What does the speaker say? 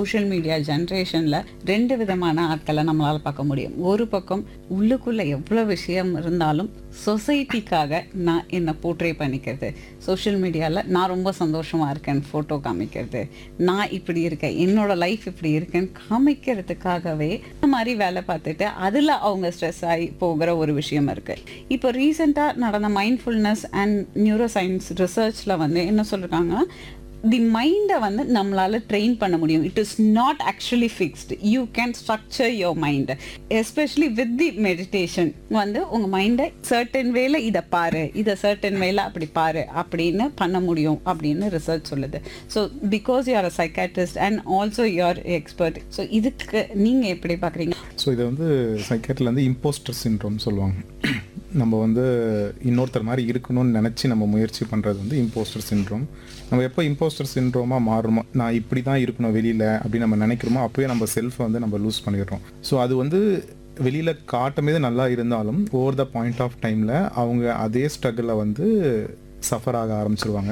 social media ஜென்ரேஷனில் ரெண்டு விதமான ஆட்களை நம்மளால் பார்க்க முடியும் ஒரு பக்கம் உள்ளுக்குள்ளே எவ்வளோ விஷயம் இருந்தாலும் சொசைட்டிக்காக நான் என்னை போர்ட்ரே பண்ணிக்கிறது சோஷியல் மீடியாவில் நான் ரொம்ப சந்தோஷமாக இருக்கேன் ஃபோட்டோ காமிக்கிறது நான் இப்படி இருக்கேன் என்னோட லைஃப் இப்படி இருக்கேன்னு காமிக்கிறதுக்காகவே இந்த மாதிரி வேலை பார்த்துட்டு அதில் அவங்க ஸ்ட்ரெஸ் ஆகி போகிற ஒரு விஷயம் இருக்குது இப்போ ரீசெண்டாக நடந்த மைண்ட்ஃபுல்னஸ் அண்ட் நியூரோ சயின்ஸ் ரிசர்ச்சில் வந்து என்ன சொல்லிருக்காங்கன்னா தி மைண்டை வந்து நம்மளால ட்ரெயின் பண்ண முடியும் it is not actually fixed you can structure your mind especially with the meditation வந்து உங்கள் மைண்டை சர்டன் வேல இதை பாரு இதை சர்டன் வேல அப்படி பாரு அப்படின்னு பண்ண முடியும் அப்படின்னு ரிசர்ச் சொல்லுது so because you are a psychiatrist and also you are expert so இதுக்கு நீங்கள் எப்படி பார்க்குறீங்க ஸோ இதை வந்து சைக்கேட்டில் வந்து இம்போஸ்டர் சின்ட்ரோம் சொல்லுவாங்க நம்ம வந்து இன்னொருத்தர் மாதிரி இருக்கணும்னு நினச்சி நம்ம முயற்சி பண்ணுறது வந்து இம்போஸ்டர் சின்ட்ரோம் நம்ம எப்போ இம்போஸ்டர் சின்ட்ரோமாக மாறுமோ நான் இப்படி தான் இருக்கணும் வெளியில் அப்படின்னு நம்ம நினைக்கிறோமோ அப்போயே நம்ம செல்ஃபை வந்து நம்ம லூஸ் பண்ணிடுறோம் ஸோ அது வந்து வெளியில் காட்டும்போது நல்லா இருந்தாலும் ஓவர் த பாயிண்ட் ஆஃப் டைமில் அவங்க அதே ஸ்ட்ரகிளில் வந்து சஃபர் ஆக ஆரம்பிச்சிருவாங்க